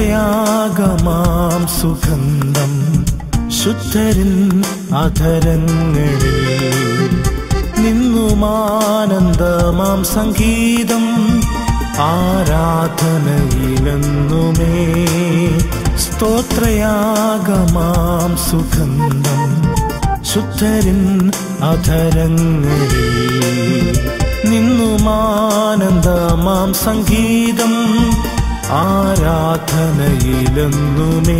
സ്തോത്രയാഗമാം സുഗന്ധം ശുദ്ധരിൻ അധരങ്ങളിൽ നിന്നുമാനന്ദമാം സംഗീതം ആരാധനയിലെന്നുമേ സ്തോത്രയാഗമാം സുഗന്ധം ശുദ്ധരിൻ അധരങ്ങളിൽ നിന്നുമാനന്ദമാം സംഗീതം ആരാധനയിലെന്നുമേ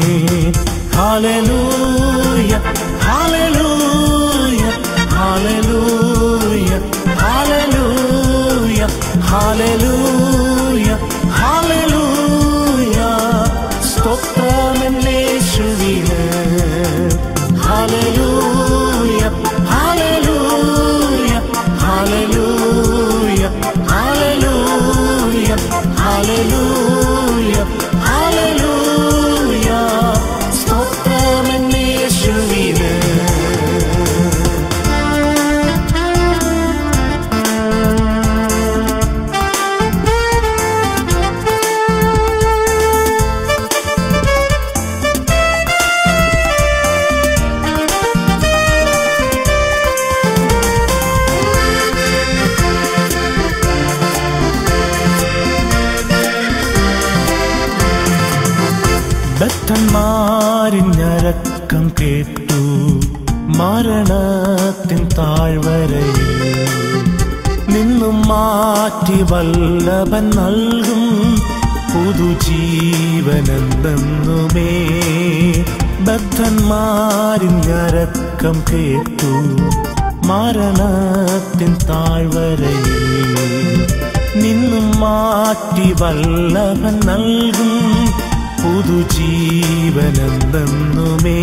ഹാലലൂയ ഹാലലൂയ ഹാലലൂയ ഹാലലൂയ ഹാലലൂയ ഹാലലൂയ സ്തോത്രമെന്നേശുവിന് ഹാലലൂയ ഹാലലൂയ ഹാലലൂയ ഹാലലൂയ ഹാലലൂയ ഹാലലൂയ സ്തോത്രമെന്നേശുവിന് ബദ്ധന്മാരിഞ്ഞരക്കം കേട്ടു മരണത്തിൻ താഴ്വരയിൽ നിന്നും മാറ്റി വല്ലഭൻ നൽകും പുതുജീവനെന്തെന്നുമേ ബദ്ധന്മാരിഞ്ഞരക്കം കേട്ടു മരണത്തിൻ താഴ്വരയിൽ നിന്നും മാറ്റി വല്ലഭൻ നൽകും പുതുജീവനെന്തെന്നുമേ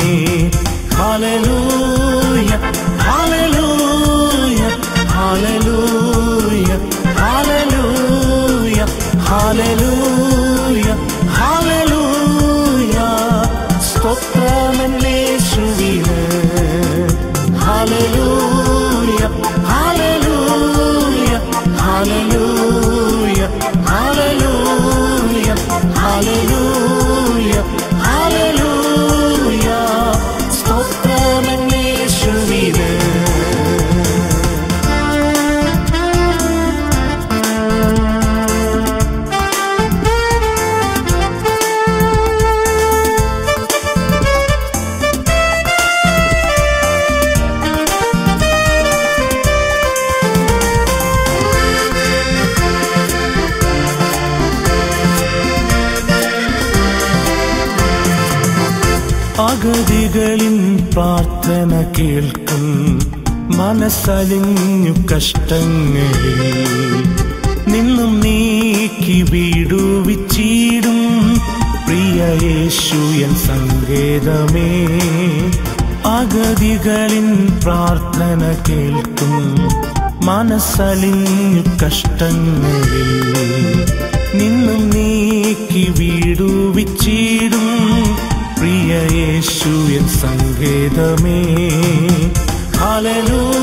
ഹാലലൂയ ഹാലലൂയ ഹാലലൂയ ഹാലലൂയ ഹാലലൂയ ഹാലലൂയ സ്തോത്രമെന്നേശുവിന് ഹാലലൂയ ഹാലലൂയ ഹാലലൂയ ഹാലലൂയ ഹാലലൂയ ഹാലലൂയ സ്തോത്രമെന്നേശുവിന് അഗതികളിൻ പ്രാർത്ഥന കേൾക്കും മനസ്സലിഞ്ഞു കഷ്ടങ്ങളിൽ നിന്നും നീക്കി വീടുവിച്ചിടും പ്രിയ യേശുയൻ സങ്കേതമേ അഗതികളിൻ പ്രാർത്ഥന കേൾക്കും മനസ്സലിഞ്ഞു കഷ്ടങ്ങളിൽ നിന്നും നീക്കി വീടുവിച്ചിടും പ്രിയ യേശുയൻ സങ്കേതമേ ഹാലലൂ